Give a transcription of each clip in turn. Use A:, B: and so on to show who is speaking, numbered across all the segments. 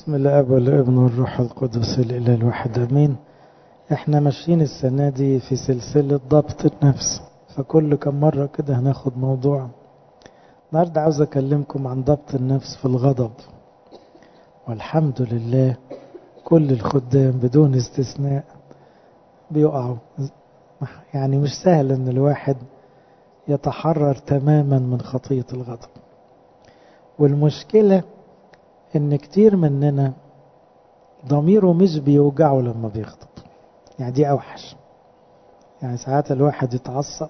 A: بسم الاب والابن والروح القدس الاله الواحد امين احنا ماشيين السنه دي في سلسله ضبط النفس فكل كم مره كده هناخد موضوع النهارده عاوز اكلمكم عن ضبط النفس في الغضب والحمد لله كل الخدام بدون استثناء بيقعوا يعني مش سهل ان الواحد يتحرر تماما من خطيه الغضب والمشكله ان كتير مننا ضميره مش بيوجعه لما بيغضب يعني دي اوحش يعني ساعات الواحد يتعصب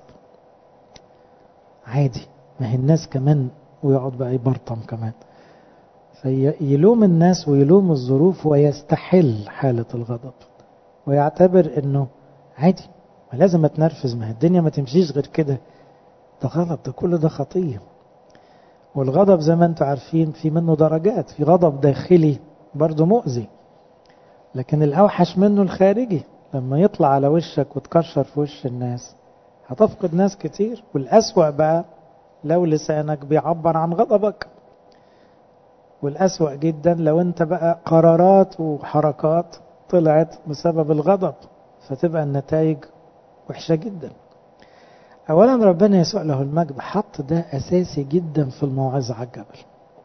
A: عادي ما هي الناس كمان ويقعد بقى يبرطم كمان فيلوم الناس ويلوم الظروف ويستحل حالة الغضب ويعتبر انه عادي ما لازم اتنرفز ما الدنيا ما تمشيش غير كده ده غلط ده كله ده خطيه والغضب زي ما انتم عارفين في منه درجات في غضب داخلي برضه مؤذي لكن الأوحش منه الخارجي لما يطلع على وشك وتكشر في وش الناس هتفقد ناس كتير والأسوأ بقى لو لسانك بيعبر عن غضبك والأسوأ جدا لو انت بقى قرارات وحركات طلعت بسبب الغضب فتبقى النتائج وحشة جدا اولا ربنا يسوع له المجد حط ده اساسي جدا في الموعظه على الجبل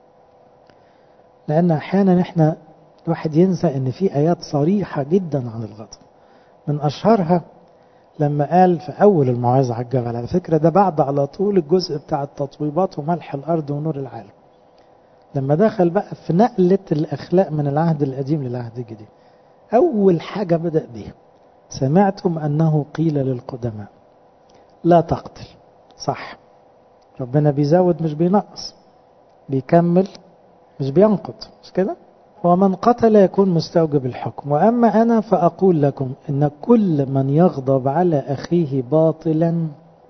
A: لان احيانا احنا الواحد ينسى ان في ايات صريحه جدا عن الغضب من اشهرها لما قال في اول الموعظه على الجبل على فكره ده بعد على طول الجزء بتاع التطويبات وملح الارض ونور العالم لما دخل بقى في نقله الاخلاق من العهد القديم للعهد الجديد اول حاجه بدا بيها سمعتم انه قيل للقدماء لا تقتل صح ربنا بيزود مش بينقص بيكمل مش بينقض مش كده ومن قتل يكون مستوجب الحكم وأما أنا فأقول لكم إن كل من يغضب على أخيه باطلا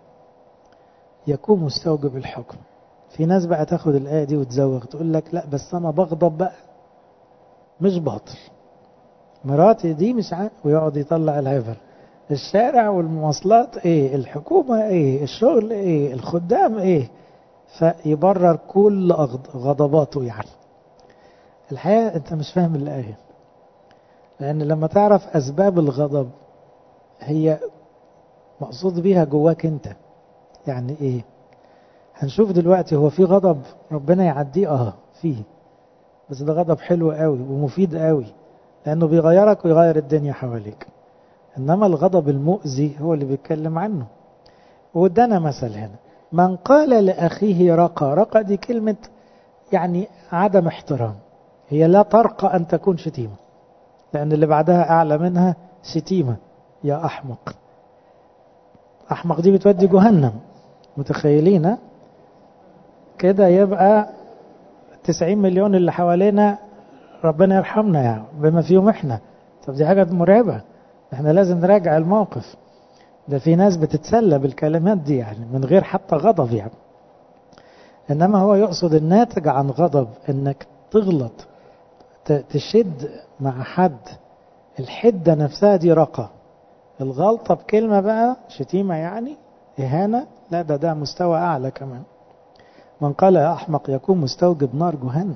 A: يكون مستوجب الحكم في ناس بقى تاخد الآية دي وتزوغ تقول لك لا بس أنا بغضب بقى مش باطل مراتي دي مش عارف ويقعد يطلع العبر الشارع والمواصلات ايه الحكومة ايه الشغل ايه الخدام ايه فيبرر كل غضباته يعني الحقيقة انت مش فاهم الآية لأن لما تعرف أسباب الغضب هي مقصود بيها جواك انت يعني ايه هنشوف دلوقتي هو في غضب ربنا يعديه اه فيه بس ده غضب حلو قوي ومفيد قوي لأنه بيغيرك ويغير الدنيا حواليك إنما الغضب المؤذي هو اللي بيتكلم عنه وادانا مثل هنا من قال لأخيه رقى رقى دي كلمة يعني عدم احترام هي لا ترقى أن تكون شتيمة لأن اللي بعدها أعلى منها شتيمة يا أحمق أحمق دي بتودي جهنم متخيلين كده يبقى 90 مليون اللي حوالينا ربنا يرحمنا يعني بما فيهم احنا طب دي حاجة مرعبة احنا لازم نراجع الموقف ده في ناس بتتسلى بالكلمات دي يعني من غير حتى غضب يعني انما هو يقصد الناتج عن غضب انك تغلط تشد مع حد الحدة نفسها دي رقة الغلطة بكلمة بقى شتيمة يعني إهانة لا ده ده مستوى أعلى كمان من قال يا أحمق يكون مستوجب نار جهنم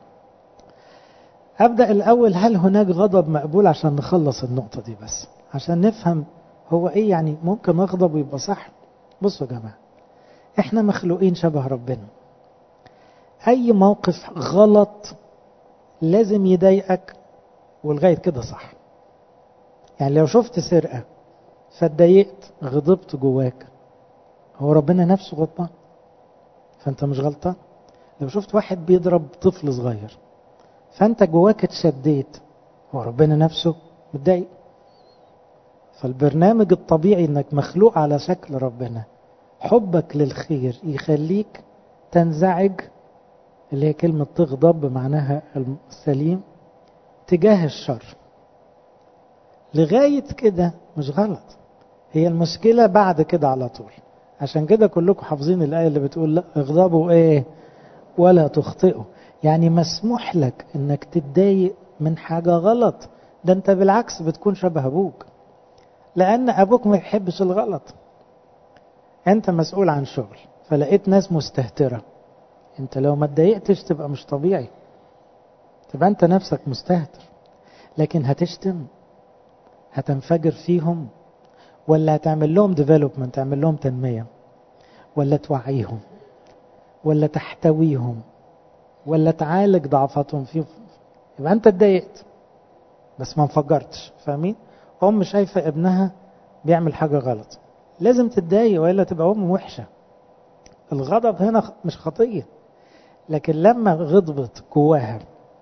A: أبدأ الأول هل هناك غضب مقبول عشان نخلص النقطة دي بس عشان نفهم هو إيه يعني ممكن أغضب ويبقى صح بصوا يا جماعة إحنا مخلوقين شبه ربنا أي موقف غلط لازم يضايقك ولغاية كده صح يعني لو شفت سرقة فاتضايقت غضبت جواك هو ربنا نفسه غضبان فأنت مش غلطان لو شفت واحد بيضرب طفل صغير فانت جواك اتشديت هو ربنا نفسه متضايق فالبرنامج الطبيعي انك مخلوق على شكل ربنا حبك للخير يخليك تنزعج اللي هي كلمة تغضب بمعناها السليم تجاه الشر لغاية كده مش غلط هي المشكلة بعد كده على طول عشان كده كلكم حافظين الآية اللي بتقول لا اغضبوا ايه ولا تخطئوا يعني مسموح لك انك تتضايق من حاجة غلط ده انت بالعكس بتكون شبه ابوك لان ابوك ما يحبش الغلط انت مسؤول عن شغل فلقيت ناس مستهترة انت لو ما اتضايقتش تبقى مش طبيعي يبقى انت نفسك مستهتر لكن هتشتم هتنفجر فيهم ولا هتعمل لهم ديفلوبمنت تعمل لهم تنمية ولا توعيهم ولا تحتويهم ولا تعالج ضعفاتهم فيهم يبقى انت اتضايقت بس ما انفجرتش فاهمين ام شايفه ابنها بيعمل حاجه غلط لازم تتضايق والا تبقى ام وحشه الغضب هنا مش خطيه لكن لما غضبت جواها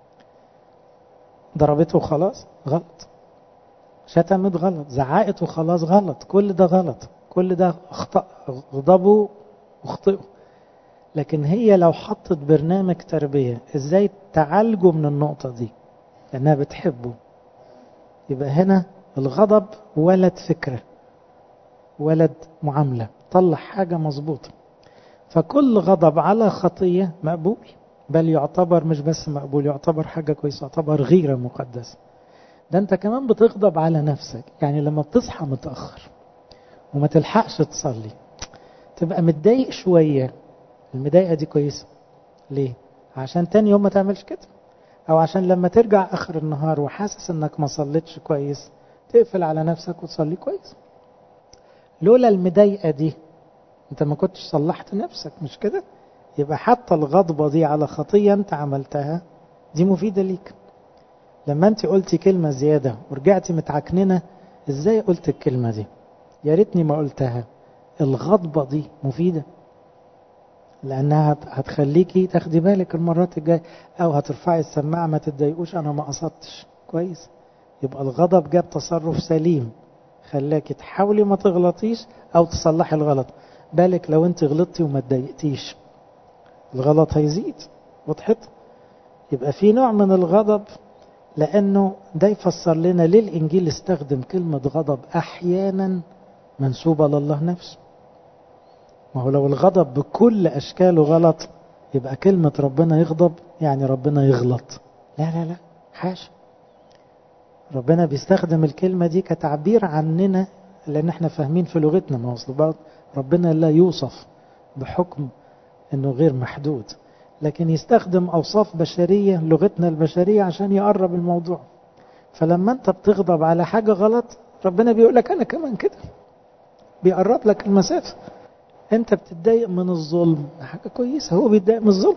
A: ضربته وخلاص غلط شتمت غلط زعقت وخلاص غلط كل ده غلط كل ده اخطأ غضبه واخطئه لكن هي لو حطت برنامج تربية ازاي تعالجه من النقطة دي لانها بتحبه يبقى هنا الغضب ولد فكرة ولد معاملة طلع حاجة مظبوطة فكل غضب على خطية مقبول بل يعتبر مش بس مقبول يعتبر حاجة كويسة يعتبر غيرة مقدسة ده انت كمان بتغضب على نفسك يعني لما بتصحى متأخر وما تلحقش تصلي تبقى متضايق شوية المضايقة دي كويسة ليه؟ عشان تاني يوم ما تعملش كده او عشان لما ترجع اخر النهار وحاسس انك ما صليتش كويس تقفل على نفسك وتصلي كويس لولا المضايقة دي انت ما كنتش صلحت نفسك مش كده يبقى حتى الغضبة دي على خطية انت عملتها دي مفيدة ليك لما انت قلتي كلمة زيادة ورجعتي متعكننة ازاي قلت الكلمة دي يا ريتني ما قلتها الغضبة دي مفيدة لانها هتخليكي تاخدي بالك المرات الجاية او هترفعي السماعة ما تتضايقوش انا ما قصدتش كويس يبقى الغضب جاب تصرف سليم خلاكي تحاولي ما تغلطيش او تصلحي الغلط بالك لو انت غلطتي وما تضايقتيش الغلط هيزيد وضحت يبقى في نوع من الغضب لانه ده يفسر لنا ليه الانجيل استخدم كلمة غضب احيانا منسوبة لله نفسه ما هو لو الغضب بكل اشكاله غلط يبقى كلمة ربنا يغضب يعني ربنا يغلط لا لا لا حاشا ربنا بيستخدم الكلمة دي كتعبير عننا لان احنا فاهمين في لغتنا ما وصل ربنا لا يوصف بحكم انه غير محدود لكن يستخدم اوصاف بشرية لغتنا البشرية عشان يقرب الموضوع فلما انت بتغضب على حاجة غلط ربنا بيقول لك انا كمان كده بيقرب لك المسافة انت بتتضايق من الظلم حاجة كويسة هو بيتضايق من الظلم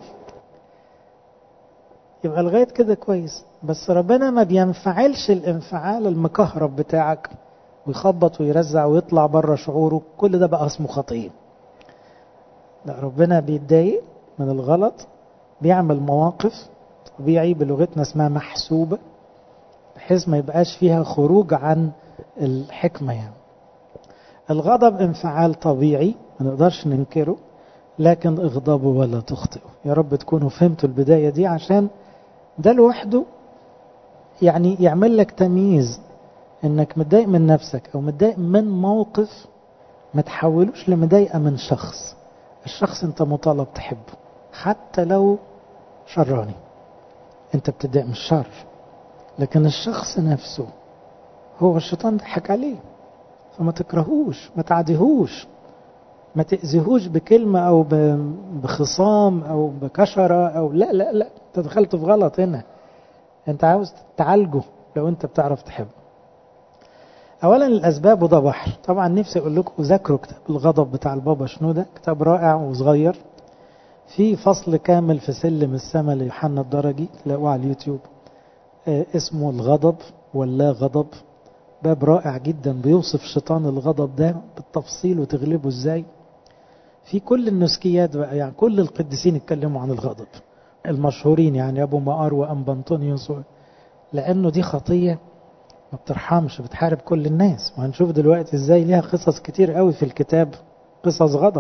A: يبقى لغاية كده كويس بس ربنا ما بينفعلش الانفعال المكهرب بتاعك ويخبط ويرزع ويطلع بره شعوره كل ده بقى اسمه خطيه لا ربنا بيتضايق من الغلط بيعمل مواقف طبيعي بلغتنا اسمها محسوبة بحيث ما يبقاش فيها خروج عن الحكمة يعني الغضب انفعال طبيعي ما نقدرش ننكره لكن اغضبوا ولا تخطئوا يا رب تكونوا فهمتوا البداية دي عشان ده لوحده يعني يعمل لك تمييز انك متضايق من نفسك او متضايق من موقف ما تحولوش لمضايقة من شخص الشخص انت مطالب تحبه حتى لو شراني انت بتضايق من الشر لكن الشخص نفسه هو الشيطان ضحك عليه فما تكرهوش ما تعديهوش ما تأذيهوش بكلمة أو بخصام أو بكشرة أو لا لا لا أنت دخلت في غلط هنا أنت عاوز تعالجه لو أنت بتعرف تحبه أولا الأسباب وده بحر طبعا نفسي أقول لكم ذاكروا كتاب الغضب بتاع البابا شنو ده كتاب رائع وصغير في فصل كامل في سلم السماء ليوحنا الدرجي تلاقوه على اليوتيوب اسمه الغضب ولا غضب باب رائع جدا بيوصف شيطان الغضب ده بالتفصيل وتغلبه ازاي في كل النسكيات بقى يعني كل القديسين اتكلموا عن الغضب المشهورين يعني ابو مقار وانبا انطونيوس لانه دي خطيه ما بترحمش بتحارب كل الناس وهنشوف دلوقتي ازاي ليها قصص كتير قوي في الكتاب قصص غضب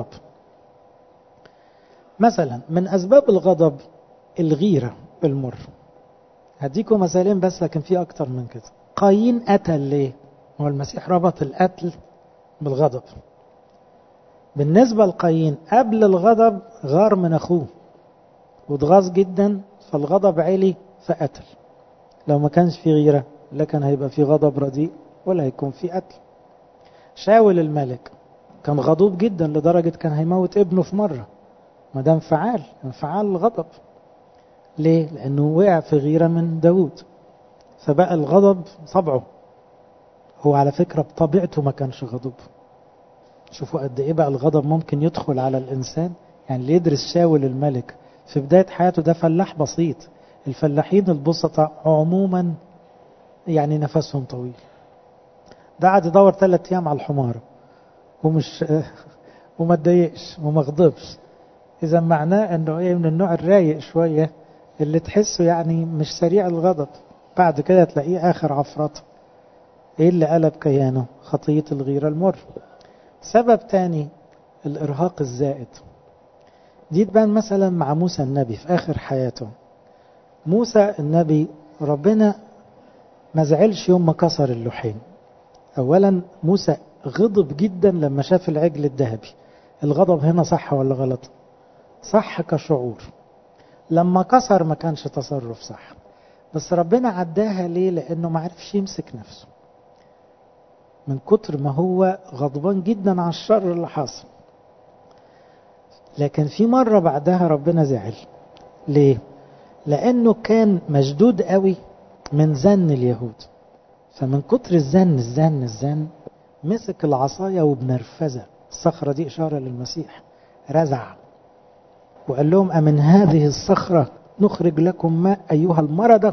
A: مثلا من اسباب الغضب الغيره المر هديكم مثالين بس لكن في اكتر من كده قايين قتل ليه هو المسيح ربط القتل بالغضب بالنسبة لقايين قبل الغضب غار من أخوه واتغاظ جدا فالغضب عالي فقتل لو ما كانش في غيرة لا كان هيبقى في غضب رديء ولا هيكون في قتل شاول الملك كان غضوب جدا لدرجة كان هيموت ابنه في مرة ما ده انفعال انفعال الغضب ليه؟ لأنه وقع في غيرة من داود فبقى الغضب طبعه هو على فكرة بطبيعته ما كانش غضب شوفوا قد ايه بقى الغضب ممكن يدخل على الإنسان يعني اللي يدرس شاول الملك في بداية حياته ده فلاح بسيط الفلاحين البسطاء عموما يعني نفسهم طويل ده قعد يدور ثلاث ايام على الحمار ومش وما اتضايقش وما غضبش اذا معناه انه ايه من النوع الرايق شويه اللي تحسه يعني مش سريع الغضب بعد كده تلاقيه اخر عفرته ايه اللي قلب كيانه خطيه الغيره المر سبب تاني الارهاق الزائد دي تبان مثلا مع موسى النبي في اخر حياته موسى النبي ربنا ما زعلش يوم ما كسر اللوحين اولا موسى غضب جدا لما شاف العجل الذهبي الغضب هنا صح ولا غلط صح كشعور لما كسر ما كانش تصرف صح بس ربنا عداها ليه لانه ما عرفش يمسك نفسه من كتر ما هو غضبان جدا على الشر اللي حصل لكن في مرة بعدها ربنا زعل ليه لانه كان مشدود قوي من زن اليهود فمن كتر الزن الزن الزن مسك العصاية وبنرفزة الصخرة دي إشارة للمسيح رزع وقال لهم أمن هذه الصخرة نخرج لكم ماء أيها المردة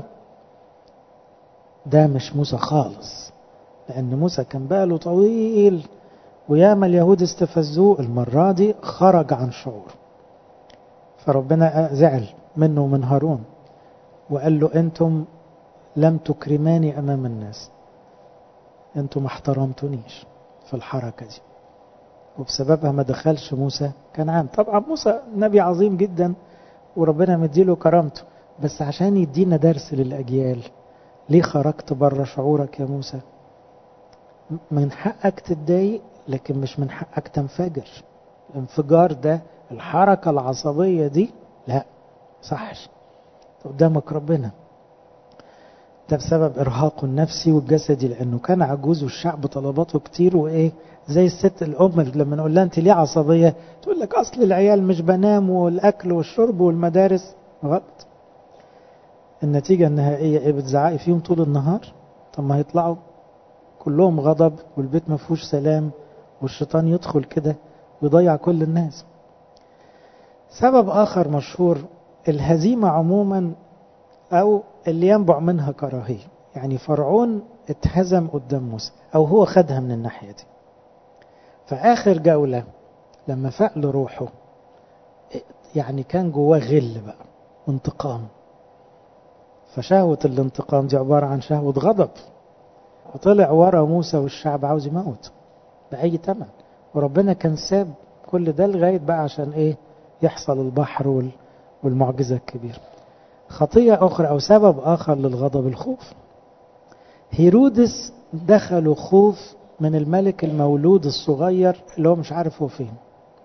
A: ده مش موسى خالص لأن موسى كان باله طويل وياما اليهود استفزوه المرة دي خرج عن شعور فربنا زعل منه ومن هارون وقال له أنتم لم تكرماني أمام الناس أنتم ما احترمتنيش في الحركة دي وبسببها ما دخلش موسى كنعان طبعا موسى نبي عظيم جدا وربنا مديله كرامته بس عشان يدينا درس للأجيال ليه خرجت بره شعورك يا موسى من حقك تتضايق لكن مش من حقك تنفجر الانفجار ده الحركة العصبية دي لا صحش قدامك ربنا ده بسبب إرهاقه النفسي والجسدي لأنه كان عجوز والشعب طلباته كتير وإيه زي الست الأم لما نقول لها أنت ليه عصبية تقول لك أصل العيال مش بنام والأكل والشرب والمدارس غلط النتيجة النهائية إيه بتزعقي فيهم طول النهار طب ما هيطلعوا كلهم غضب والبيت ما فيهوش سلام والشيطان يدخل كده ويضيع كل الناس سبب آخر مشهور الهزيمة عموما أو اللي ينبع منها كراهية يعني فرعون اتهزم قدام موسى أو هو خدها من الناحية دي فآخر جولة لما فاق له روحه يعني كان جواه غل بقى انتقام فشهوة الانتقام دي عبارة عن شهوة غضب وطلع ورا موسى والشعب عاوز يموت بأي تمن وربنا كان ساب كل ده لغاية بقى عشان ايه يحصل البحر والمعجزة الكبيرة خطية أخرى أو سبب آخر للغضب الخوف هيرودس دخلوا خوف من الملك المولود الصغير اللي هو مش عارف هو فين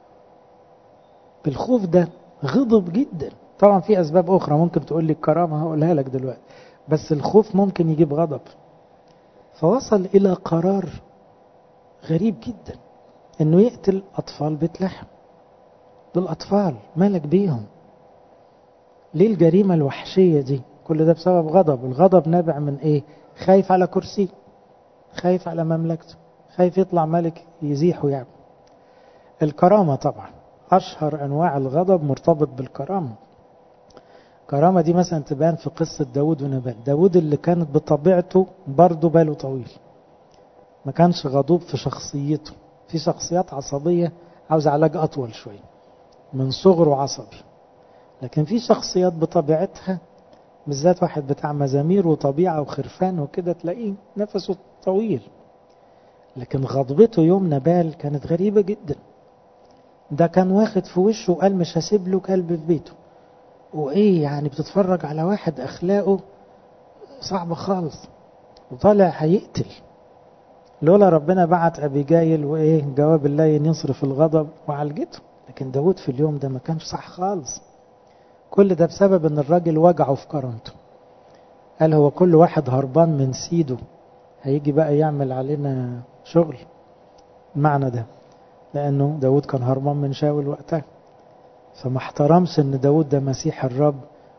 A: بالخوف ده غضب جدا طبعا في أسباب أخرى ممكن تقول لي الكرامة هقولها لك دلوقتي بس الخوف ممكن يجيب غضب فوصل إلى قرار غريب جدا إنه يقتل أطفال بيت لحم دول أطفال مالك بيهم ليه الجريمة الوحشية دي كل ده بسبب غضب الغضب نابع من ايه خايف على كرسي خايف على مملكته خايف يطلع ملك يزيحه يعني الكرامة طبعا أشهر أنواع الغضب مرتبط بالكرامة الكرامة دي مثلا تبان في قصة داود ونبال داود اللي كانت بطبيعته برضه باله طويل ما كانش غضوب في شخصيته في شخصيات عصبية عاوز علاج أطول شوية من صغره عصبي لكن في شخصيات بطبيعتها بالذات واحد بتاع مزامير وطبيعة وخرفان وكده تلاقيه نفسه طويل لكن غضبته يوم نبال كانت غريبة جدا ده كان واخد في وشه وقال مش هسيب له كلب في بيته وايه يعني بتتفرج على واحد اخلاقه صعبة خالص وطالع هيقتل لولا ربنا بعت ابيجايل وايه جواب الله يصرف الغضب وعالجته لكن داود في اليوم ده ما كانش صح خالص كل ده بسبب ان الراجل وجعه في كرامته قال هو كل واحد هربان من سيده هيجي بقى يعمل علينا شغل المعنى ده لانه داود كان هربان من شاول وقتها فما احترمش ان داود ده مسيح الرب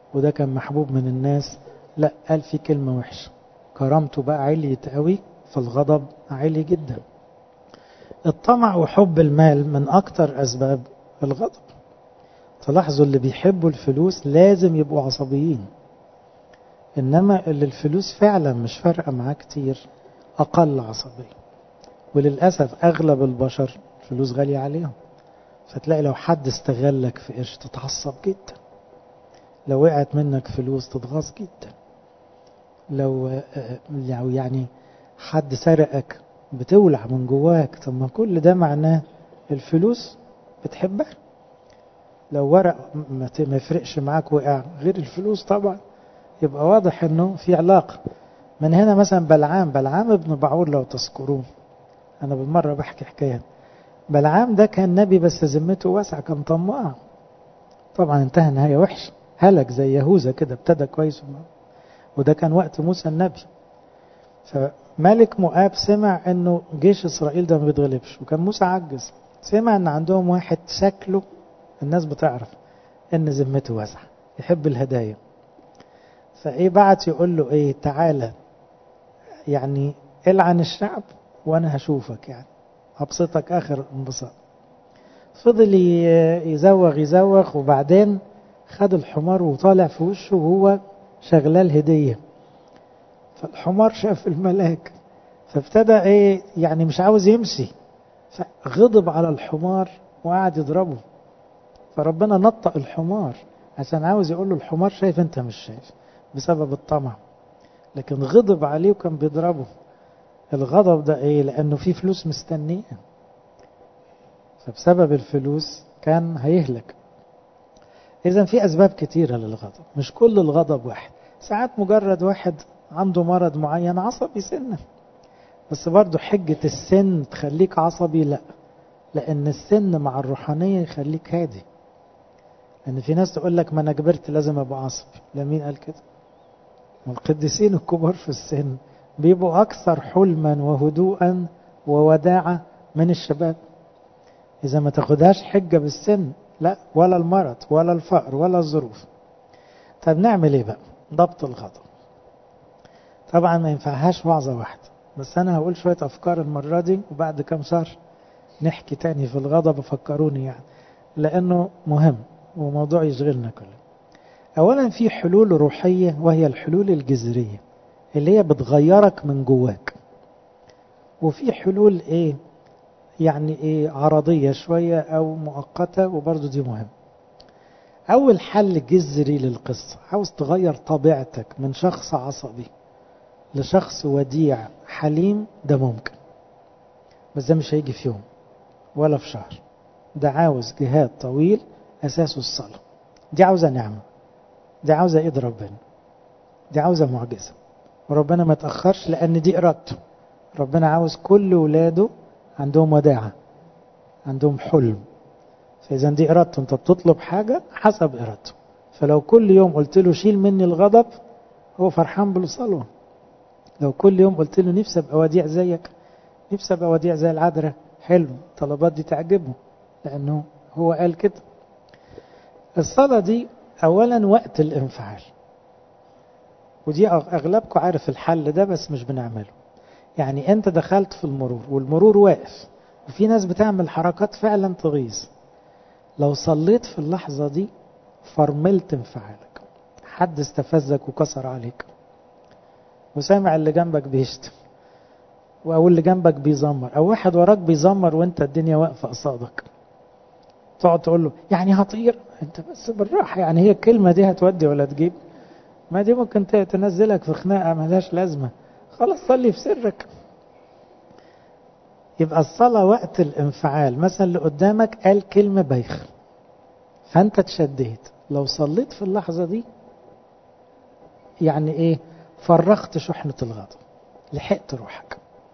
A: وده كان محبوب من الناس لا قال في كلمة وحشة كرامته بقى عليت قوي فالغضب عالي جدا الطمع وحب المال من أكتر أسباب الغضب تلاحظوا اللي بيحبوا الفلوس لازم يبقوا عصبيين إنما اللي الفلوس فعلا مش فارقة معاه كتير أقل عصبية وللأسف أغلب البشر فلوس غالية عليهم فتلاقي لو حد استغلك في قرش تتعصب جدا لو وقعت منك فلوس تتغاظ جدا لو يعني حد سرقك بتولع من جواك طب ما كل ده معناه الفلوس بتحبها لو ورق ما يفرقش معاك وقع غير الفلوس طبعا يبقى واضح انه في علاقة من هنا مثلا بلعام بلعام ابن بعور لو تذكروه انا بالمرة بحكي حكاية بلعام ده كان نبي بس ذمته واسعة كان طماع طبعا انتهى نهاية وحشة هلك زي يهوذا كده ابتدى كويس وده كان وقت موسى النبي فملك مؤاب سمع انه جيش اسرائيل ده ما بيتغلبش وكان موسى عجز سمع ان عندهم واحد شكله الناس بتعرف ان ذمته واسعة يحب الهدايا فايه بعت يقول له ايه تعالى يعني العن الشعب وانا هشوفك يعني هبسطك اخر انبساط فضل يزوغ يزوغ وبعدين خد الحمار وطالع في وشه وهو شغلاه الهدية فالحمار شاف الملاك فابتدى ايه يعني مش عاوز يمشي فغضب على الحمار وقعد يضربه فربنا نطق الحمار عشان عاوز يقول له الحمار شايف انت مش شايف بسبب الطمع لكن غضب عليه وكان بيضربه الغضب ده ايه لانه في فلوس مستنيه فبسبب الفلوس كان هيهلك اذا في اسباب كتيره للغضب مش كل الغضب واحد ساعات مجرد واحد عنده مرض معين عصبي سنه بس برضه حجة السن تخليك عصبي لا لأن السن مع الروحانية يخليك هادي لأن في ناس تقول لك ما أنا كبرت لازم أبقى عصبي لا مين قال كده والقديسين الكبار في السن بيبقوا أكثر حلما وهدوءا ووداعة من الشباب إذا ما تاخدهاش حجة بالسن لا ولا المرض ولا الفقر ولا الظروف طب نعمل ايه بقى ضبط الغضب طبعا ما ينفعهاش وعظة واحدة بس انا هقول شوية افكار المرة دي وبعد كام شهر نحكي تاني في الغضب فكروني يعني لانه مهم وموضوع يشغلنا كله اولا في حلول روحية وهي الحلول الجذرية اللي هي بتغيرك من جواك وفي حلول ايه يعني ايه عرضية شوية او مؤقتة وبرضو دي مهم اول حل جذري للقصة عاوز تغير طبيعتك من شخص عصبي لشخص وديع حليم ده ممكن بس ده مش هيجي في يوم ولا في شهر ده عاوز جهاد طويل اساسه الصلاة دي عاوزة نعمة دي عاوزة ايد ربنا دي عاوزة معجزة وربنا ما تأخرش لان دي ارادته ربنا عاوز كل ولاده عندهم وداعة عندهم حلم فإذا دي إرادته أنت بتطلب حاجة حسب إرادته فلو كل يوم قلت له شيل مني الغضب هو فرحان بالصلوة لو كل يوم قلت له نفسي أبقى وديع زيك نفسي أبقى وديع زي العذراء حلو الطلبات دي تعجبه لأنه هو قال كده الصلاة دي أولا وقت الانفعال ودي أغلبكم عارف الحل ده بس مش بنعمله يعني انت دخلت في المرور والمرور واقف وفي ناس بتعمل حركات فعلا تغيظ لو صليت في اللحظة دي فرملت انفعالك حد استفزك وكسر عليك وسامع اللي جنبك بيشتم او اللي جنبك بيزمر او واحد وراك بيزمر وانت الدنيا واقفة قصادك تقعد تقول له يعني هطير انت بس بالراحة يعني هي الكلمة دي هتودي ولا تجيب ما دي ممكن تنزلك في خناقة ملهاش لازمة خلاص صلي في سرك يبقى الصلاة وقت الانفعال مثلا اللي قدامك قال كلمة بايخة فانت اتشديت لو صليت في اللحظة دي يعني ايه فرغت شحنة الغضب لحقت روحك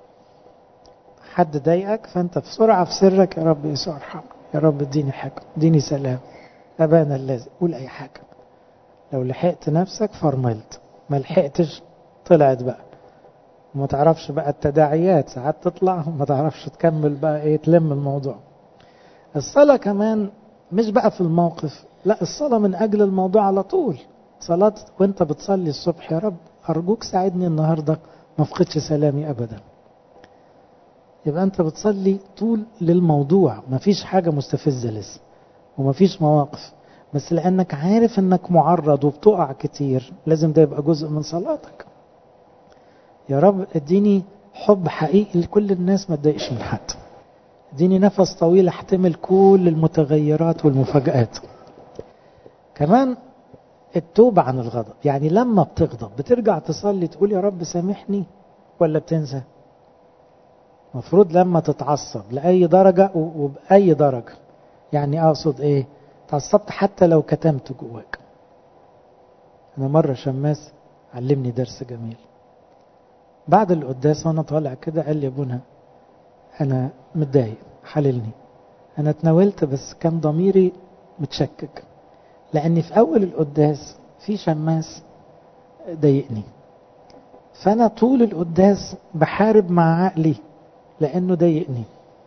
A: حد ضايقك فانت بسرعة في سرك يا رب يسوع ارحمك يا رب اديني حاجة اديني سلام ابانا الذي قول اي حاجة لو لحقت نفسك فرملت ما لحقتش طلعت بقى وما تعرفش بقى التداعيات ساعات تطلع وما تعرفش تكمل بقى ايه تلم الموضوع الصلاة كمان مش بقى في الموقف لا الصلاة من أجل الموضوع على طول صلاة وانت بتصلي الصبح يا رب أرجوك ساعدني النهاردة ما افقدش سلامي أبدا يبقى انت بتصلي طول للموضوع مفيش حاجة مستفزة لسه ومفيش مواقف بس لأنك عارف انك معرض وبتقع كتير لازم ده يبقى جزء من صلاتك يا رب اديني حب حقيقي لكل الناس ما تضايقش من حد اديني نفس طويل احتمل كل المتغيرات والمفاجآت كمان التوبة عن الغضب يعني لما بتغضب بترجع تصلي تقول يا رب سامحني ولا بتنسى مفروض لما تتعصب لأي درجة وبأي درجة يعني أقصد إيه تعصبت حتى لو كتمت جواك أنا مرة شماس علمني درس جميل بعد القداس وأنا طالع كده قال لي أبونا أنا متضايق حللني أنا اتناولت بس كان ضميري متشكك لأني في أول القداس في شماس ضايقني فأنا طول القداس بحارب مع عقلي لأنه ضايقني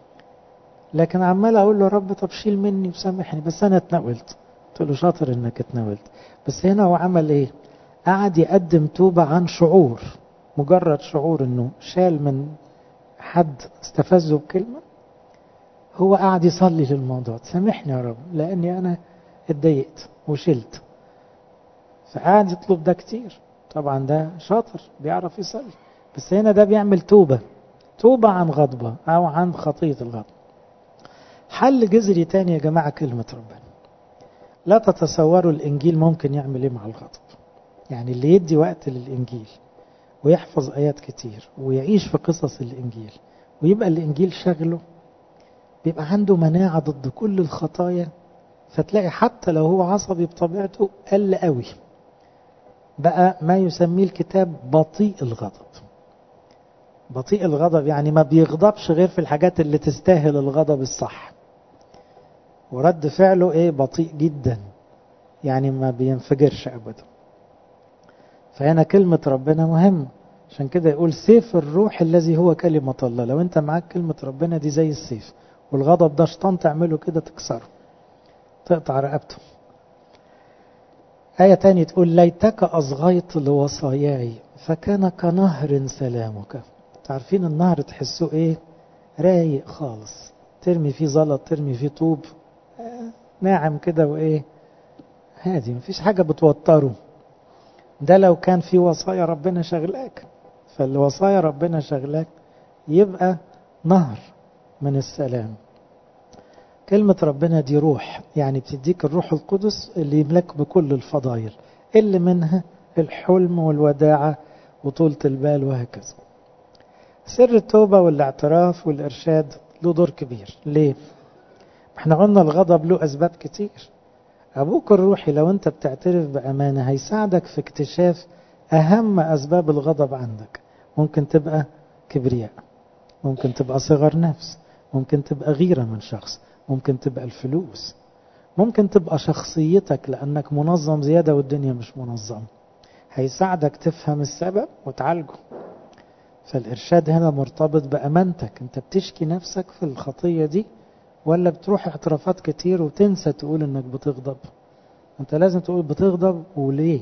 A: لكن عمال أقول له رب طب شيل مني وسامحني بس أنا اتناولت قلت له شاطر إنك اتناولت بس هنا هو عمل إيه قعد يقدم توبة عن شعور مجرد شعور إنه شال من حد استفزه بكلمة هو قاعد يصلي للموضوع سامحني يا رب لأني أنا اتضايقت وشلت فقعد يطلب ده كتير طبعا ده شاطر بيعرف يصلي بس هنا ده بيعمل توبة توبة عن غضبة أو عن خطية الغضب حل جذري تاني يا جماعة كلمة ربنا لا تتصوروا الإنجيل ممكن يعمل إيه مع الغضب يعني اللي يدي وقت للإنجيل ويحفظ آيات كتير ويعيش في قصص الإنجيل ويبقى الإنجيل شغله بيبقى عنده مناعة ضد كل الخطايا فتلاقي حتى لو هو عصبي بطبيعته قل قوي بقى ما يسميه الكتاب بطيء الغضب بطيء الغضب يعني ما بيغضبش غير في الحاجات اللي تستاهل الغضب الصح ورد فعله ايه بطيء جدا يعني ما بينفجرش ابدا فهنا كلمة ربنا مهم عشان كده يقول سيف الروح الذي هو كلمة الله لو انت معاك كلمة ربنا دي زي السيف والغضب ده شيطان تعمله كده تكسره تقطع رقبته آية تانية تقول ليتك أصغيت لوصاياي فكان كنهر سلامك تعرفين النهر تحسوه ايه رايق خالص ترمي فيه زلط ترمي فيه طوب آه ناعم كده وايه هادي مفيش حاجة بتوتره ده لو كان في وصايا ربنا شغلاك فالوصايا ربنا شغلاك يبقى نهر من السلام كلمة ربنا دي روح يعني بتديك الروح القدس اللي يملك بكل الفضائل اللي منها الحلم والوداعة وطولة البال وهكذا سر التوبة والاعتراف والإرشاد له دور كبير ليه؟ احنا قلنا الغضب له أسباب كتير أبوك الروحي لو أنت بتعترف بأمانة هيساعدك في اكتشاف أهم أسباب الغضب عندك ممكن تبقى كبرياء ممكن تبقى صغر نفس ممكن تبقى غيرة من شخص ممكن تبقى الفلوس ممكن تبقى شخصيتك لأنك منظم زيادة والدنيا مش منظمة هيساعدك تفهم السبب وتعالجه فالإرشاد هنا مرتبط بأمانتك أنت بتشكي نفسك في الخطية دي ولا بتروح اعترافات كتير وتنسى تقول انك بتغضب انت لازم تقول بتغضب وليه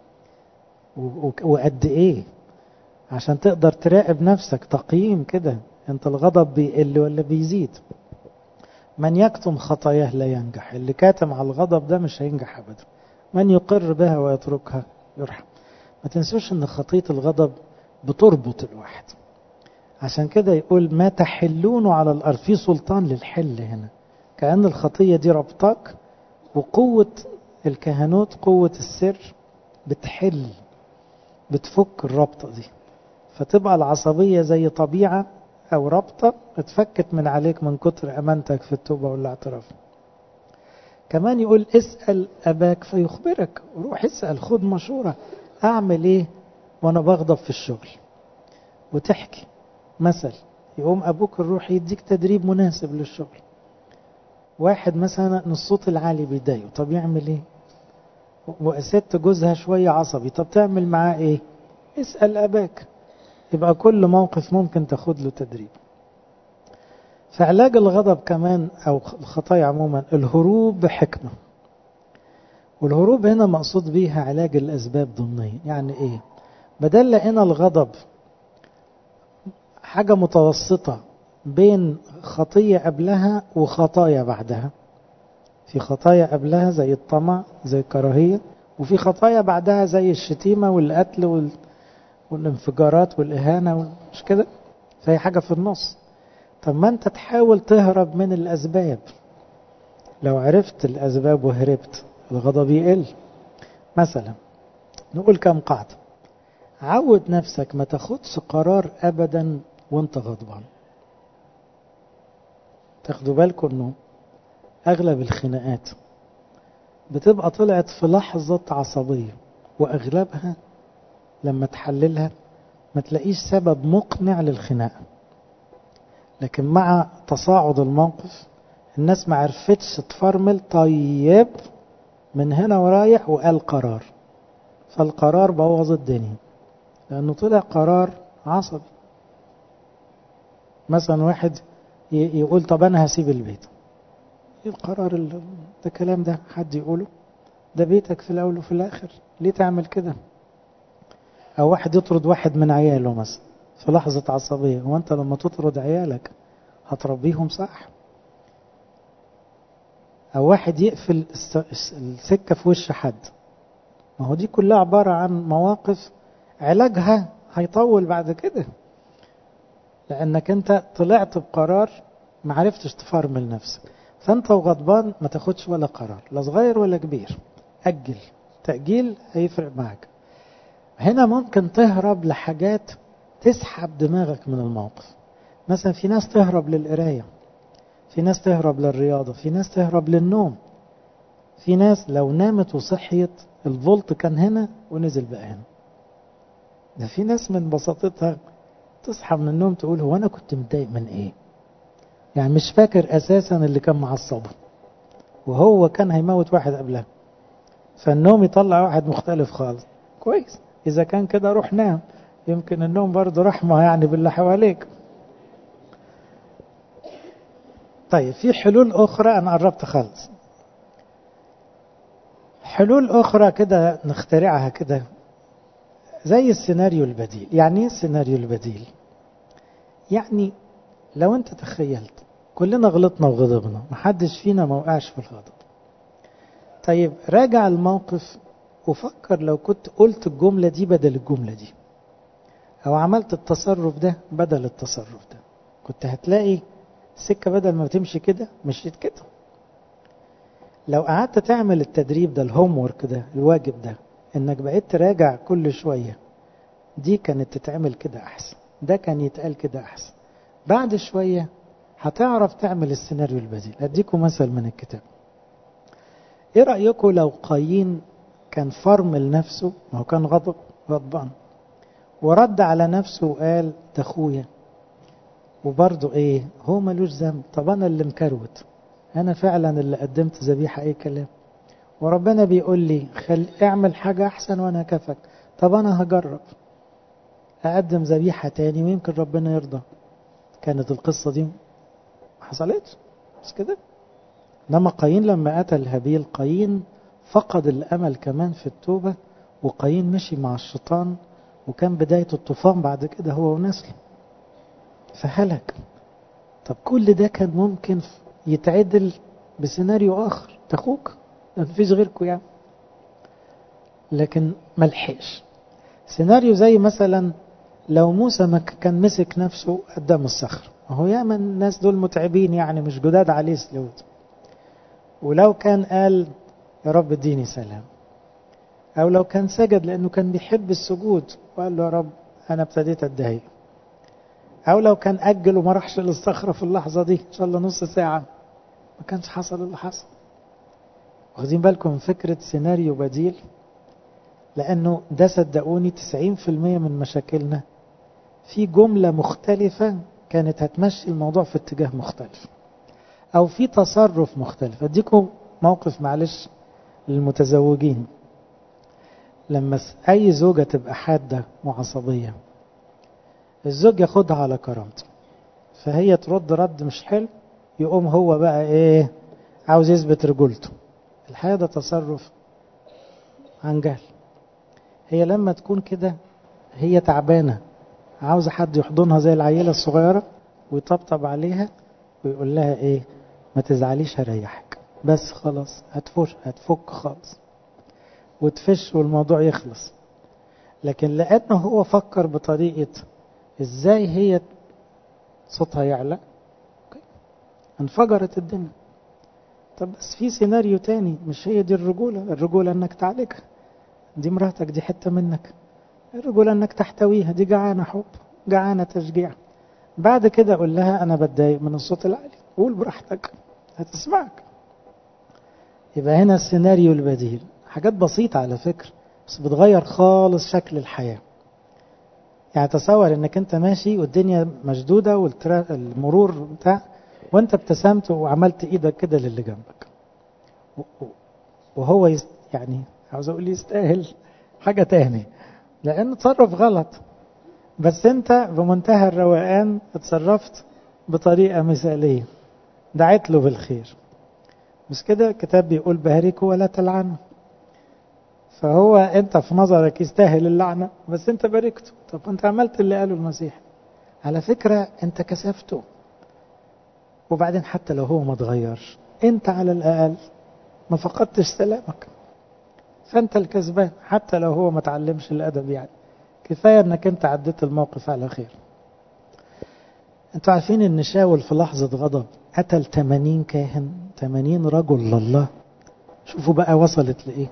A: وقد ايه عشان تقدر تراقب نفسك تقييم كده انت الغضب بيقل ولا بيزيد من يكتم خطاياه لا ينجح اللي كاتم على الغضب ده مش هينجح ابدا من يقر بها ويتركها يرحم ما تنسوش ان خطية الغضب بتربط الواحد عشان كده يقول ما تحلون على الأرض في سلطان للحل هنا كأن الخطية دي ربطك وقوة الكهنوت قوة السر بتحل بتفك الربطة دي فتبقى العصبية زي طبيعة أو ربطة اتفكت من عليك من كتر أمانتك في التوبة والاعتراف كمان يقول اسأل أباك فيخبرك روح اسأل خد مشورة أعمل إيه وأنا بغضب في الشغل وتحكي مثل يقوم أبوك الروح يديك تدريب مناسب للشغل واحد مثلا الصوت العالي بيضايقه طب يعمل ايه وست جوزها شوية عصبي طب تعمل معاه ايه اسأل أباك يبقى كل موقف ممكن تاخد له تدريب فعلاج الغضب كمان أو الخطايا عموما الهروب بحكمة والهروب هنا مقصود بيها علاج الأسباب ضمنيا يعني إيه بدل لقينا الغضب حاجة متوسطة بين خطية قبلها وخطايا بعدها في خطايا قبلها زي الطمع زي الكراهية وفي خطايا بعدها زي الشتيمة والقتل وال... والانفجارات والإهانة مش كده فهي حاجة في النص طب ما انت تحاول تهرب من الأسباب لو عرفت الأسباب وهربت الغضب يقل مثلا نقول كم قاعدة عود نفسك ما تاخدش قرار أبدا وانت غضبان تاخدوا بالكم انه اغلب الخناقات بتبقى طلعت في لحظة عصبية واغلبها لما تحللها ما تلاقيش سبب مقنع للخناقة لكن مع تصاعد الموقف الناس ما عرفتش تفرمل طيب من هنا ورايح وقال قرار فالقرار بوظ الدنيا لأنه طلع قرار عصبي مثلا واحد يقول طب أنا هسيب البيت ايه القرار ده الكلام ده حد يقوله ده بيتك في الأول وفي الآخر ليه تعمل كده أو واحد يطرد واحد من عياله مثلا في لحظة عصبية هو أنت لما تطرد عيالك هتربيهم صح أو واحد يقفل السكة في وش حد ما هو دي كلها عبارة عن مواقف علاجها هيطول بعد كده لأنك أنت طلعت بقرار ما عرفتش تفرمل نفسك فأنت وغضبان ما تاخدش ولا قرار لا صغير ولا كبير أجل تأجيل هيفرق معك هنا ممكن تهرب لحاجات تسحب دماغك من الموقف مثلا في ناس تهرب للقراية في ناس تهرب للرياضة في ناس تهرب للنوم في ناس لو نامت وصحيت الفولت كان هنا ونزل بقى هنا ده في ناس من بساطتها تصحى من النوم تقول هو انا كنت متضايق من ايه يعني مش فاكر اساسا اللي كان معصبه وهو كان هيموت واحد قبلها فالنوم يطلع واحد مختلف خالص كويس اذا كان كده روح نام يمكن النوم برضه رحمة يعني باللي حواليك طيب في حلول اخرى انا قربت خالص حلول اخرى كده نخترعها كده زي السيناريو البديل يعني ايه السيناريو البديل يعني لو انت تخيلت كلنا غلطنا وغضبنا محدش فينا ما وقعش في الغضب طيب راجع الموقف وفكر لو كنت قلت الجملة دي بدل الجملة دي او عملت التصرف ده بدل التصرف ده كنت هتلاقي السكة بدل ما تمشي كده مشيت كده لو قعدت تعمل التدريب ده الهوم ورك ده الواجب ده انك بقيت تراجع كل شوية دي كانت تتعمل كده احسن ده كان يتقال كده احسن بعد شوية هتعرف تعمل السيناريو البديل اديكم مثل من الكتاب ايه رأيكم لو قايين كان فرمل نفسه ما هو كان غضب غضبان ورد على نفسه وقال ده اخويا وبرضه ايه هو ملوش ذنب طب انا اللي مكروت انا فعلا اللي قدمت ذبيحه اي كلام وربنا بيقول لي خل اعمل حاجه احسن وانا كفك طب انا هجرب اقدم ذبيحه تاني ويمكن ربنا يرضى كانت القصه دي ما حصلتش بس كده انما قايين لما قتل هابيل قايين فقد الامل كمان في التوبه وقايين مشي مع الشيطان وكان بدايه الطوفان بعد كده هو ونسله فهلك طب كل ده كان ممكن يتعدل بسيناريو اخر تاخوك ما فيش غيركم يعني لكن ملحقش سيناريو زي مثلا لو موسى ما كان مسك نفسه قدام الصخر هو ياما الناس دول متعبين يعني مش جداد عليه سلوت ولو كان قال يا رب اديني سلام او لو كان سجد لانه كان بيحب السجود وقال له يا رب انا ابتديت اتضايق او لو كان اجل وما راحش للصخره في اللحظه دي ان شاء الله نص ساعه ما كانش حصل اللي حصل واخدين بالكم من فكره سيناريو بديل لانه ده صدقوني 90% من مشاكلنا في جمله مختلفه كانت هتمشي الموضوع في اتجاه مختلف او في تصرف مختلف اديكم موقف معلش للمتزوجين لما اي زوجه تبقى حاده وعصبيه الزوج ياخدها على كرامته فهي ترد رد مش حلو يقوم هو بقى ايه عاوز يثبت رجولته الحقيقه ده تصرف عن جهل هي لما تكون كده هي تعبانة عاوزة حد يحضنها زي العيلة الصغيرة ويطبطب عليها ويقول لها ايه ما تزعليش هريحك بس خلاص هتفش هتفك خالص وتفش والموضوع يخلص لكن لأنه هو فكر بطريقة ازاي هي صوتها يعلى انفجرت الدنيا طب بس في سيناريو تاني مش هي دي الرجولة الرجولة انك تعالجها دي مراتك دي حتة منك الرجولة انك تحتويها دي جعانة حب جعانة تشجيع بعد كده اقول لها انا بتضايق من الصوت العالي قول براحتك هتسمعك يبقى هنا السيناريو البديل حاجات بسيطة على فكرة بس بتغير خالص شكل الحياة يعني تصور انك انت ماشي والدنيا مشدودة والمرور بتاع وانت ابتسمت وعملت ايدك كده للي جنبك وهو يست يعني عاوز اقول يستاهل حاجة تاني لانه تصرف غلط بس انت بمنتهى الروقان اتصرفت بطريقة مثالية دعيت له بالخير مش كده الكتاب بيقول باركه ولا تلعنه فهو انت في نظرك يستاهل اللعنة بس انت باركته طب انت عملت اللي قاله المسيح على فكرة انت كسفته وبعدين حتى لو هو ما اتغيرش انت على الاقل ما فقدتش سلامك فانت الكسبان حتى لو هو ما تعلمش الادب يعني كفاية انك انت عديت الموقف على خير انتوا عارفين ان شاول في لحظة غضب قتل 80 كاهن 80 رجل لله شوفوا بقى وصلت لايه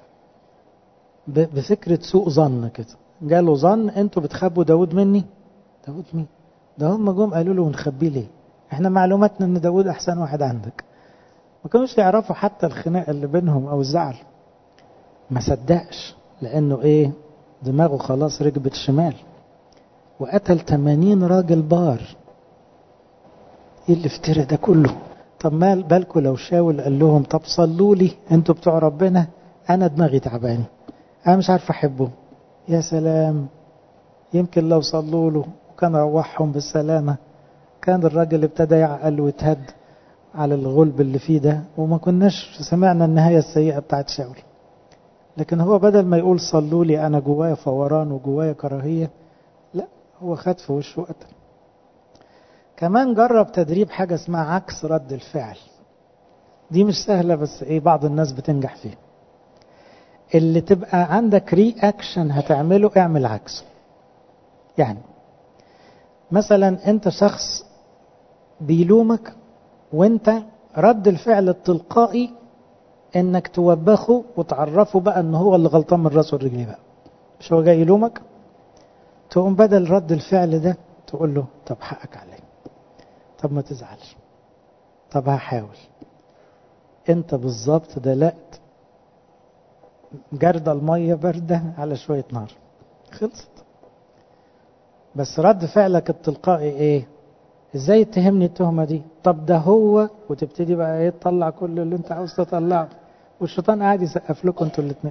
A: بفكرة سوء ظن كده جاله ظن انتوا بتخبوا داود مني داود مين ده هم جم قالوا له ونخبيه ليه احنا معلوماتنا ان داود احسن واحد عندك ما كانوش يعرفوا حتى الخناقه اللي بينهم او الزعل ما صدقش لانه ايه دماغه خلاص ركبت شمال وقتل 80 راجل بار ايه اللي افترى ده كله طب ما بالكم لو شاول قال لهم طب صلوا لي انتوا بتوع ربنا انا دماغي تعباني انا مش عارف احبه يا سلام يمكن لو صلوا له وكان روحهم بالسلامه كان الراجل ابتدى يعقل ويتهد على الغلب اللي فيه ده وما كناش سمعنا النهايه السيئه بتاعت شاول لكن هو بدل ما يقول صلوا لي انا جوايا فوران وجوايا كراهيه لا هو خد في وشه وقتل كمان جرب تدريب حاجه اسمها عكس رد الفعل دي مش سهله بس ايه بعض الناس بتنجح فيها اللي تبقى عندك ري اكشن هتعمله اعمل عكسه يعني مثلا انت شخص بيلومك وانت رد الفعل التلقائي انك توبخه وتعرفه بقى ان هو اللي غلطان من راسه ورجليه بقى مش هو جاي يلومك تقوم بدل رد الفعل ده تقول له طب حقك علي طب ما تزعلش طب هحاول انت بالظبط دلقت جرد المية باردة على شوية نار خلصت بس رد فعلك التلقائي ايه ازاي تهمني التهمة دي طب ده هو وتبتدي بقى ايه تطلع كل اللي انت عاوز تطلعه والشيطان قاعد يسقف لكم انتوا الاثنين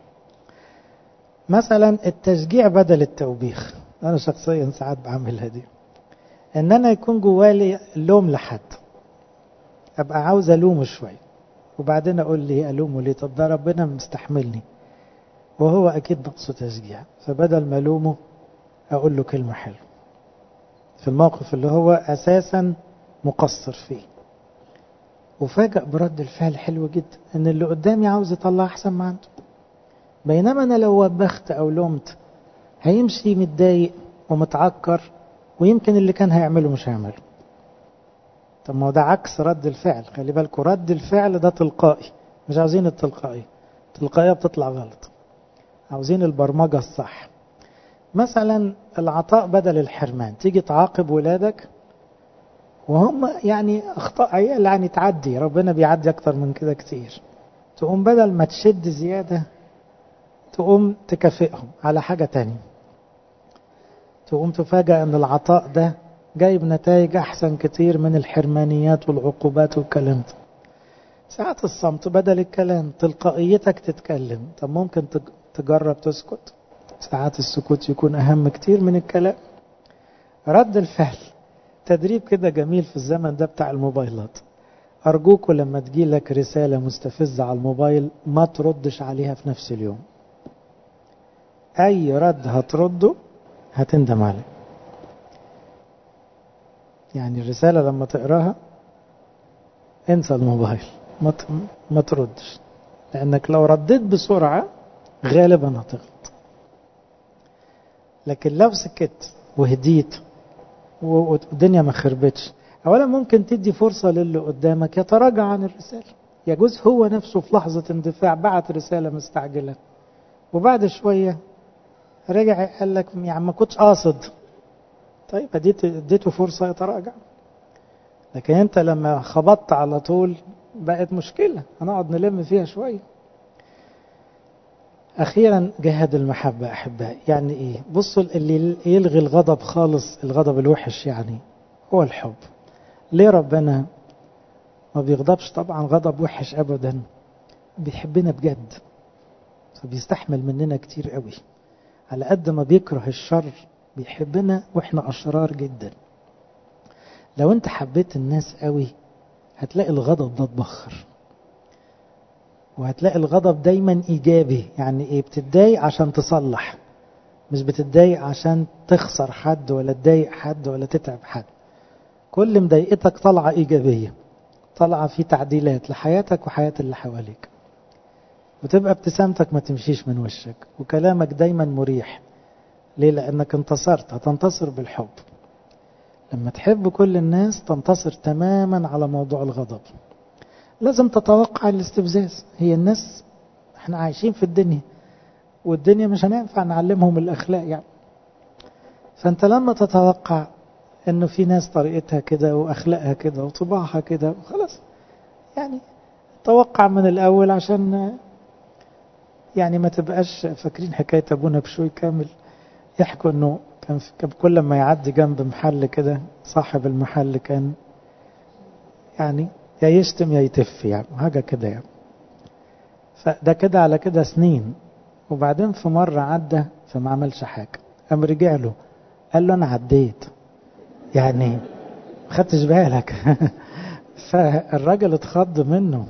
A: مثلا التشجيع بدل التوبيخ انا شخصيا ساعات بعملها دي ان انا يكون جوالي لوم لحد ابقى عاوز الومه شويه وبعدين اقول لي الومه ليه طب ده ربنا مستحملني وهو اكيد نقصه تشجيع فبدل ما الومه اقول له كلمه حلوه في الموقف اللي هو اساسا مقصر فيه وفاجأ برد الفعل حلو جدا ان اللي قدامي عاوز يطلع احسن ما عنده بينما انا لو وبخت او لومت هيمشي متضايق ومتعكر ويمكن اللي كان هيعمله مش هيعمله طب ما هو ده عكس رد الفعل خلي بالكم رد الفعل ده تلقائي مش عاوزين التلقائي التلقائيه بتطلع غلط عاوزين البرمجه الصح مثلا العطاء بدل الحرمان تيجي تعاقب ولادك وهم يعني اخطاء عيال يعني تعدي ربنا بيعدي اكتر من كده كتير تقوم بدل ما تشد زياده تقوم تكافئهم على حاجه تانية تقوم تفاجأ ان العطاء ده جايب نتائج احسن كتير من الحرمانيات والعقوبات والكلام ده ساعات الصمت بدل الكلام تلقائيتك تتكلم طب ممكن تجرب تسكت ساعات السكوت يكون اهم كتير من الكلام رد الفعل تدريب كده جميل في الزمن ده بتاع الموبايلات أرجوكوا لما تجيلك رسالة مستفزة على الموبايل ما تردش عليها في نفس اليوم أي رد هترده هتندم عليه يعني الرسالة لما تقراها انسى الموبايل ما ما تردش لأنك لو رديت بسرعة غالبا هتغلط لكن لو سكت وهديت والدنيا ما خربتش اولا ممكن تدي فرصة للي قدامك يتراجع عن الرسالة يجوز هو نفسه في لحظة اندفاع بعت رسالة مستعجلة وبعد شوية رجع قال لك يعني ما كنتش قاصد طيب اديت اديته فرصة يتراجع لكن انت لما خبطت على طول بقت مشكلة هنقعد نلم فيها شوية أخيرا جهاد المحبة أحبائي يعني إيه بصوا اللي يلغي الغضب خالص الغضب الوحش يعني هو الحب ليه ربنا ما بيغضبش طبعا غضب وحش أبدا بيحبنا بجد فبيستحمل مننا كتير قوي على قد ما بيكره الشر بيحبنا واحنا أشرار جدا لو انت حبيت الناس قوي هتلاقي الغضب ده اتبخر وهتلاقي الغضب دايما ايجابي يعني ايه بتتضايق عشان تصلح مش بتتضايق عشان تخسر حد ولا تضايق حد ولا تتعب حد كل مضايقتك طالعه ايجابيه طالعه في تعديلات لحياتك وحياه اللي حواليك وتبقى ابتسامتك ما تمشيش من وشك وكلامك دايما مريح ليه لانك انتصرت هتنتصر بالحب لما تحب كل الناس تنتصر تماما على موضوع الغضب لازم تتوقع الاستفزاز هي الناس احنا عايشين في الدنيا والدنيا مش هننفع نعلمهم الاخلاق يعني فانت لما تتوقع انه في ناس طريقتها كده واخلاقها كده وطباعها كده وخلاص يعني توقع من الاول عشان يعني ما تبقاش فاكرين حكايه ابونا بشوي كامل يحكوا انه كان كل ما يعدي جنب محل كده صاحب المحل كان يعني يا يشتم يا يتف يعني حاجة كده يعني فده كده على كده سنين وبعدين في مرة عدى فما عملش حاجة قام رجع له قال له أنا عديت يعني ما خدتش بالك فالراجل اتخض منه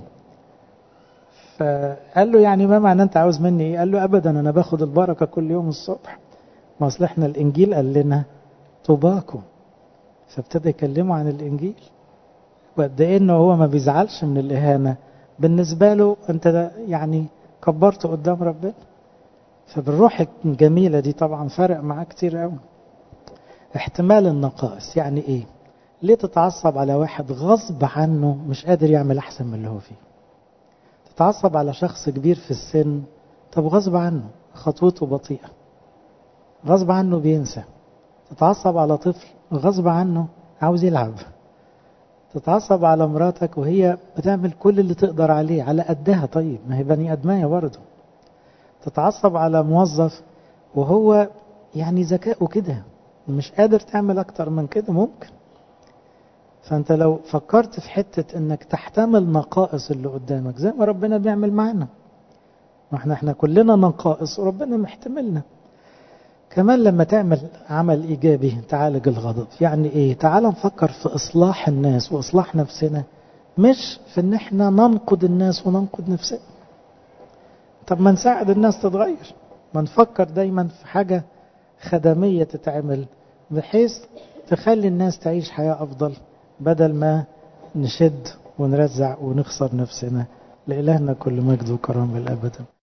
A: فقال له يعني ما معنى انت عاوز مني ايه قال له ابدا انا باخد البركه كل يوم الصبح ما اصل احنا الانجيل قال لنا طوباكم فابتدى يكلمه عن الانجيل وقد ايه انه هو ما بيزعلش من الاهانه بالنسبه له انت يعني كبرته قدام ربنا فبالروح الجميله دي طبعا فرق معاه كتير قوي احتمال النقائص يعني ايه ليه تتعصب على واحد غصب عنه مش قادر يعمل احسن من اللي هو فيه تتعصب على شخص كبير في السن طب غصب عنه خطوته بطيئه غصب عنه بينسى تتعصب على طفل غصب عنه عاوز يلعب تتعصب على مراتك وهي بتعمل كل اللي تقدر عليه على قدها طيب ما هي بني ادميه برضه تتعصب على موظف وهو يعني ذكاؤه كده مش قادر تعمل اكتر من كده ممكن فانت لو فكرت في حتة انك تحتمل نقائص اللي قدامك زي ما ربنا بيعمل معنا ما احنا احنا كلنا نقائص وربنا محتملنا كمان لما تعمل عمل ايجابي تعالج الغضب يعني ايه تعال نفكر في اصلاح الناس واصلاح نفسنا مش في ان احنا ننقد الناس وننقد نفسنا طب ما نساعد الناس تتغير ما نفكر دايما في حاجة خدمية تتعمل بحيث تخلي الناس تعيش حياة أفضل بدل ما نشد ونرزع ونخسر نفسنا لإلهنا كل مجد وكرامة الأبد